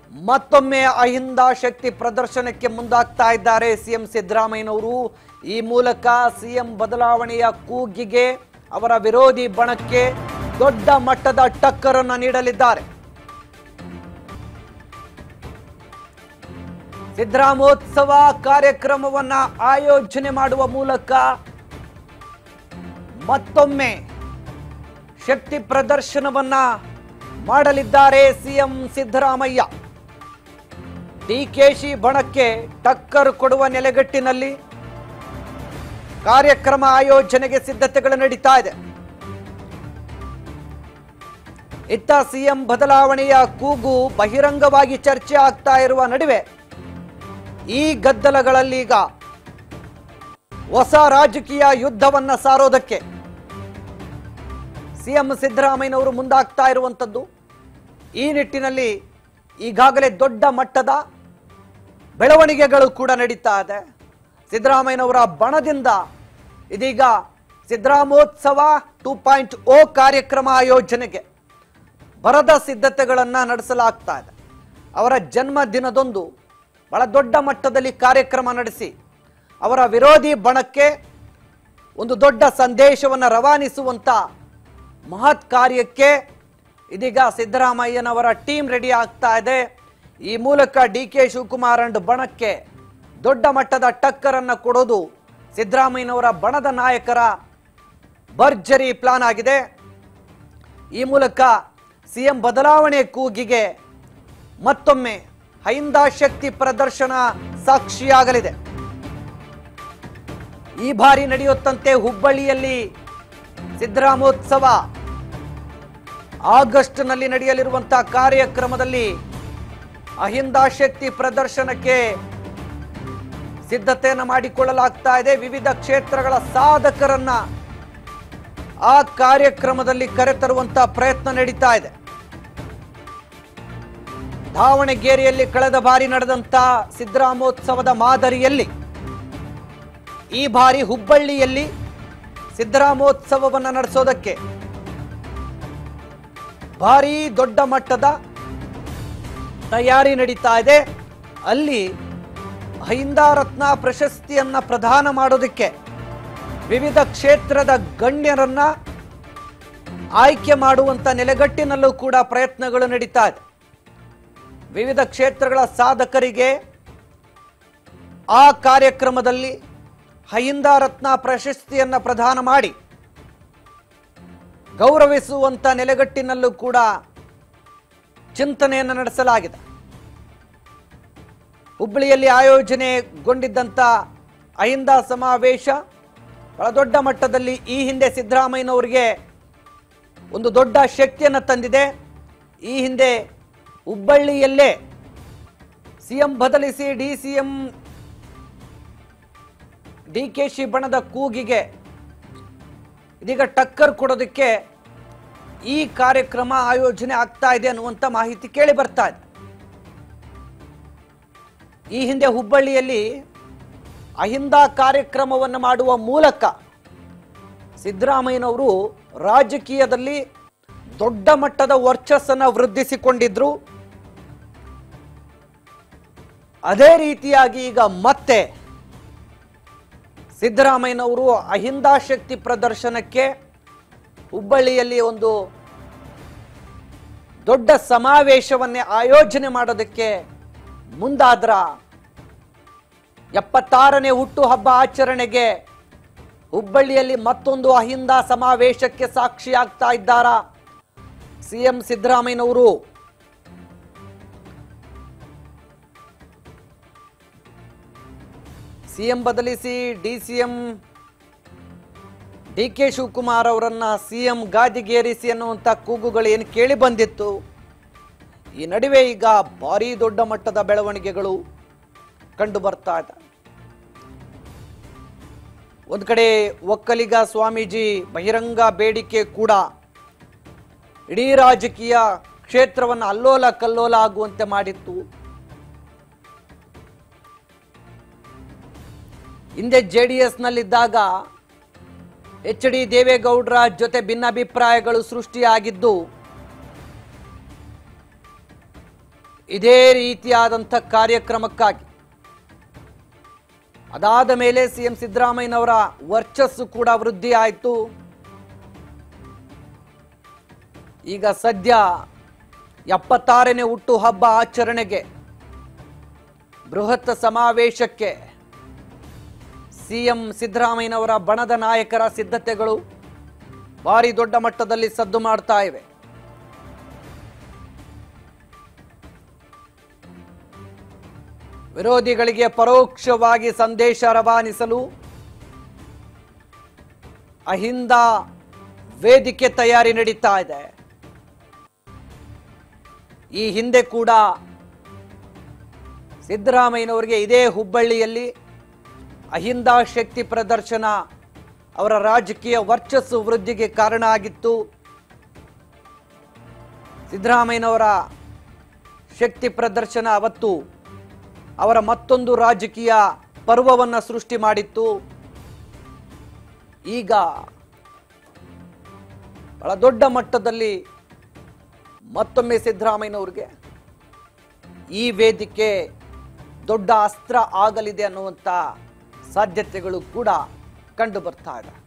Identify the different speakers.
Speaker 1: ಮತ್ತೊಮ್ಮೆ ಅಹಿಂದ ಶಕ್ತಿ ಪ್ರದರ್ಶನಕ್ಕೆ ಮುಂದಾಗ್ತಾ ಇದ್ದಾರೆ ಸಿಎಂ ಸಿದ್ದರಾಮಯ್ಯನವರು ಈ ಮೂಲಕ ಸಿಎಂ ಬದಲಾವಣೆಯ ಕೂಗಿಗೆ ಅವರ ವಿರೋಧಿ ಬಣಕ್ಕೆ ದೊಡ್ಡ ಮಟ್ಟದ ಟಕ್ಕರನ್ನು ನೀಡಲಿದ್ದಾರೆ ಸಿದ್ದರಾಮೋತ್ಸವ ಕಾರ್ಯಕ್ರಮವನ್ನ ಆಯೋಜನೆ ಮಾಡುವ ಮೂಲಕ ಮತ್ತೊಮ್ಮೆ ಶಕ್ತಿ ಪ್ರದರ್ಶನವನ್ನ ಮಾಡಲಿದ್ದಾರೆ ಸಿಎಂ ಸಿದ್ದರಾಮಯ್ಯ ಡಿಕೆಶಿ ಬಣಕ್ಕೆ ಟಕ್ಕರ್ ಕೊಡುವ ನೆಲೆಗಟ್ಟಿನಲ್ಲಿ ಕಾರ್ಯಕ್ರಮ ಆಯೋಜನೆಗೆ ಸಿದ್ಧತೆಗಳು ನಡೀತಾ ಇದೆ ಇತ್ತ ಸಿಎಂ ಬದಲಾವಣೆಯ ಕೂಗು ಬಹಿರಂಗವಾಗಿ ಚರ್ಚೆ ಆಗ್ತಾ ಇರುವ ನಡುವೆ ಈ ಗದ್ದಲಗಳಲ್ಲೀಗ ಹೊಸ ರಾಜಕೀಯ ಯುದ್ಧವನ್ನ ಸಾರೋದಕ್ಕೆ ಸಿಎಂ ಸಿದ್ದರಾಮಯ್ಯನವರು ಮುಂದಾಗ್ತಾ ಇರುವಂಥದ್ದು ಈ ನಿಟ್ಟಿನಲ್ಲಿ ಈಗಾಗಲೇ ದೊಡ್ಡ ಮಟ್ಟದ ಬೆಳವಣಿಗೆಗಳು ಕೂಡ ನಡೀತಾ ಇದೆ ಸಿದ್ದರಾಮಯ್ಯನವರ ಬಣದಿಂದ ಇದೀಗ ಸಿದ್ದರಾಮೋತ್ಸವ ಟೂ ಪಾಯಿಂಟ್ ಓ ಕಾರ್ಯಕ್ರಮ ಆಯೋಜನೆಗೆ ಬರದ ಸಿದ್ಧತೆಗಳನ್ನ ನಡೆಸಲಾಗ್ತಾ ಇದೆ ಅವರ ಜನ್ಮ ದಿನದಂದು ಬಹಳ ದೊಡ್ಡ ಮಟ್ಟದಲ್ಲಿ ಕಾರ್ಯಕ್ರಮ ನಡೆಸಿ ಅವರ ವಿರೋಧಿ ಬಣಕ್ಕೆ ಒಂದು ದೊಡ್ಡ ಸಂದೇಶವನ್ನು ರವಾನಿಸುವಂತ ಮಹತ್ ಕಾರ್ಯಕ್ಕೆ ಇದೀಗ ಸಿದ್ದರಾಮಯ್ಯನವರ ಟೀಮ್ ರೆಡಿ ಆಗ್ತಾ ಇದೆ ಈ ಮೂಲಕ ಡಿ ಕೆ ಶಿವಕುಮಾರ್ ಅಂಡ್ ಬಣಕ್ಕೆ ದೊಡ್ಡ ಮಟ್ಟದ ಟಕ್ಕರನ್ನು ಕೊಡೋದು ಸಿದ್ದರಾಮಯ್ಯನವರ ಬಣದ ನಾಯಕರ ಭರ್ಜರಿ ಪ್ಲಾನ್ ಆಗಿದೆ ಈ ಮೂಲಕ ಸಿಎಂ ಬದಲಾವಣೆ ಕೂಗಿಗೆ ಮತ್ತೊಮ್ಮೆ ಹೈಂದ ಶಕ್ತಿ ಪ್ರದರ್ಶನ ಸಾಕ್ಷಿಯಾಗಲಿದೆ ಈ ಬಾರಿ ನಡೆಯುತ್ತಂತೆ ಹುಬ್ಬಳ್ಳಿಯಲ್ಲಿ ಸಿದ್ದರಾಮೋತ್ಸವ ಆಗಸ್ಟ್ನಲ್ಲಿ ನಡೆಯಲಿರುವಂತಹ ಕಾರ್ಯಕ್ರಮದಲ್ಲಿ ಅಹಿಂದ ಶಕ್ತಿ ಪ್ರದರ್ಶನಕ್ಕೆ ಸಿದ್ಧತೆಯನ್ನು ಮಾಡಿಕೊಳ್ಳಲಾಗ್ತಾ ಇದೆ ವಿವಿಧ ಕ್ಷೇತ್ರಗಳ ಸಾಧಕರನ್ನ ಆ ಕಾರ್ಯಕ್ರಮದಲ್ಲಿ ಕರೆತರುವಂತಹ ಪ್ರಯತ್ನ ನಡೀತಾ ಇದೆ ದಾವಣಗೆರೆಯಲ್ಲಿ ಕಳೆದ ಬಾರಿ ನಡೆದಂತ ಸಿದ್ದರಾಮೋತ್ಸವದ ಮಾದರಿಯಲ್ಲಿ ಈ ಬಾರಿ ಹುಬ್ಬಳ್ಳಿಯಲ್ಲಿ ಸಿದ್ದರಾಮೋತ್ಸವವನ್ನು ನಡೆಸೋದಕ್ಕೆ ಭಾರಿ ದೊಡ್ಡ ಮಟ್ಟದ ತಯಾರಿ ನಡೀತಾ ಇದೆ ಅಲ್ಲಿ ಅಹಿಂದ ರತ್ನ ಪ್ರಶಸ್ತಿಯನ್ನ ಪ್ರದಾನ ಮಾಡೋದಕ್ಕೆ ವಿವಿಧ ಕ್ಷೇತ್ರದ ಗಣ್ಯರನ್ನ ಆಯ್ಕೆ ಮಾಡುವಂತ ನೆಲೆಗಟ್ಟಿನಲ್ಲೂ ಕೂಡ ಪ್ರಯತ್ನಗಳು ನಡೀತಾ ಇದೆ ವಿವಿಧ ಕ್ಷೇತ್ರಗಳ ಸಾಧಕರಿಗೆ ಆ ಕಾರ್ಯಕ್ರಮದಲ್ಲಿ ಹೈಂದ ರತ್ನ ಪ್ರಶಸ್ತಿಯನ್ನ ಪ್ರದಾನ ಮಾಡಿ ಗೌರವಿಸುವಂತ ನೆಲೆಗಟ್ಟಿನಲ್ಲೂ ಕೂಡ ಚಿಂತನೆಯನ್ನು ನಡೆಸಲಾಗಿದೆ ಹುಬ್ಬಳ್ಳಿಯಲ್ಲಿ ಆಯೋಜನೆಗೊಂಡಿದ್ದಂಥ ಅಹಿಂದ ಸಮಾವೇಶ ಬಹಳ ದೊಡ್ಡ ಮಟ್ಟದಲ್ಲಿ ಈ ಹಿಂದೆ ಸಿದ್ದರಾಮಯ್ಯನವರಿಗೆ ಒಂದು ದೊಡ್ಡ ಶಕ್ತಿಯನ್ನು ತಂದಿದೆ ಈ ಹಿಂದೆ ಹುಬ್ಬಳ್ಳಿಯಲ್ಲೇ ಸಿಎಂ ಬದಲಿಸಿ D C M D K ಶಿ ಬಣದ ಕೂಗಿಗೆ ಇದೀಗ ಟಕ್ಕರ್ ಕೊಡೋದಕ್ಕೆ ಈ ಕಾರ್ಯಕ್ರಮ ಆಯೋಜನೆ ಆಗ್ತಾ ಇದೆ ಅನ್ನುವಂಥ ಮಾಹಿತಿ ಕೇಳಿ ಬರ್ತಾ ಇದೆ ಈ ಹಿಂದೆ ಹುಬ್ಬಳ್ಳಿಯಲ್ಲಿ ಅಹಿಂದ ಕಾರ್ಯಕ್ರಮವನ್ನು ಮಾಡುವ ಮೂಲಕ ಸಿದ್ದರಾಮಯ್ಯನವರು ರಾಜಕೀಯದಲ್ಲಿ ದೊಡ್ಡ ಮಟ್ಟದ ವರ್ಚಸ್ಸನ್ನು ವೃದ್ಧಿಸಿಕೊಂಡಿದ್ರು ಅದೇ ರೀತಿಯಾಗಿ ಈಗ ಮತ್ತೆ ಸಿದ್ದರಾಮಯ್ಯನವರು ಅಹಿಂದ ಶಕ್ತಿ ಪ್ರದರ್ಶನಕ್ಕೆ ಹುಬ್ಬಳ್ಳಿಯಲ್ಲಿ ಒಂದು ದೊಡ್ಡ ಸಮಾವೇಶವನ್ನೇ ಆಯೋಜನೆ ಮಾಡೋದಕ್ಕೆ ಮುಂದಾದ್ರ ಎಪ್ಪತ್ತಾರನೇ ಹುಟ್ಟುಹಬ್ಬ ಆಚರಣೆಗೆ ಹುಬ್ಬಳ್ಳಿಯಲ್ಲಿ ಮತ್ತೊಂದು ಅಹಿಂದ ಸಮಾವೇಶಕ್ಕೆ ಸಾಕ್ಷಿಯಾಗ್ತಾ ಇದ್ದಾರಾ ಸಿಎಂ ಸಿದ್ದರಾಮಯ್ಯನವರು ಸಿಎಂ ಬದಲಿಸಿ D C M D K Shivakumar ಅವರನ್ನ ಸಿಎಂ ಗಾದಿಗೇರಿಸಿ ಅನ್ನುವಂಥ ಕೂಗುಗಳು ಏನು ಕೇಳಿ ಬಂದಿತ್ತು ಈ ನಡುವೆ ಈಗ ಭಾರಿ ದೊಡ್ಡ ಮಟ್ಟದ ಬೆಳವಣಿಗೆಗಳು ಕಂಡು ಬರ್ತಾ ಇದೆ ಒಂದು ಕಡೆ ಒಕ್ಕಲಿಗ ಸ್ವಾಮೀಜಿ ಬಹಿರಂಗ ಬೇಡಿಕೆ ಕೂಡ ಇಡೀ ರಾಜಕೀಯ ಕ್ಷೇತ್ರವನ್ನು ಅಲ್ಲೋಲ ಕಲ್ಲೋಲ ಆಗುವಂತೆ ಮಾಡಿತ್ತು ಹಿಂದೆ ಜೆ ಡಿ ಎಸ್ನಲ್ಲಿದ್ದಾಗ ಎಚ್ ಡಿ ದೇವೇಗೌಡರ ಜೊತೆ ಭಿನ್ನಾಭಿಪ್ರಾಯಗಳು ಸೃಷ್ಟಿಯಾಗಿದ್ದು ಇದೇ ರೀತಿಯಾದಂಥ ಕಾರ್ಯಕ್ರಮಕ್ಕಾಗಿ ಅದಾದ ಮೇಲೆ ಸಿ ಎಂ ಸಿದ್ದರಾಮಯ್ಯನವರ ವರ್ಚಸ್ಸು ಕೂಡ ವೃದ್ಧಿ ಆಯಿತು ಈಗ ಸದ್ಯ ಎಪ್ಪತ್ತಾರನೇ ಹುಟ್ಟು ಹಬ್ಬ ಆಚರಣೆಗೆ ಬೃಹತ್ ಸಮಾವೇಶಕ್ಕೆ ಸಿಎಂ ಸಿದ್ದರಾಮಯ್ಯನವರ ಬಣದ ನಾಯಕರ ಸಿದ್ಧತೆಗಳು ಭಾರಿ ದೊಡ್ಡ ಮಟ್ಟದಲ್ಲಿ ಸದ್ದು ಮಾಡ್ತಾ ಇವೆ ವಿರೋಧಿಗಳಿಗೆ ಪರೋಕ್ಷವಾಗಿ ಸಂದೇಶ ರವಾನಿಸಲು ಅಹಿಂದ ವೇದಿಕೆ ತಯಾರಿ ನಡೀತಾ ಇದೆ ಈ ಹಿಂದೆ ಕೂಡ ಸಿದ್ದರಾಮಯ್ಯನವರಿಗೆ ಇದೇ ಹುಬ್ಬಳ್ಳಿಯಲ್ಲಿ ಅಹಿಂದ ಶಕ್ತಿ ಪ್ರದರ್ಶನ ಅವರ ರಾಜಕೀಯ ವರ್ಚಸ್ಸು ವೃದ್ಧಿಗೆ ಕಾರಣ ಆಗಿತ್ತು ಸಿದ್ದರಾಮಯ್ಯನವರ ಶಕ್ತಿ ಪ್ರದರ್ಶನ ಅವತ್ತು ಅವರ ಮತ್ತೊಂದು ರಾಜಕೀಯ ಪರ್ವವನ್ನು ಸೃಷ್ಟಿ ಮಾಡಿತ್ತು ಈಗ ಬಹಳ ದೊಡ್ಡ ಮಟ್ಟದಲ್ಲಿ ಮತ್ತೊಮ್ಮೆ ಸಿದ್ದರಾಮಯ್ಯನವ್ರಿಗೆ ಈ ವೇದಿಕೆ ದೊಡ್ಡ ಅಸ್ತ್ರ ಆಗಲಿದೆ ಅನ್ನುವಂಥ ಸಾಧ್ಯತೆಗಳು ಕೂಡ ಕಂಡು ಬರ್ತಾ ಇದೆ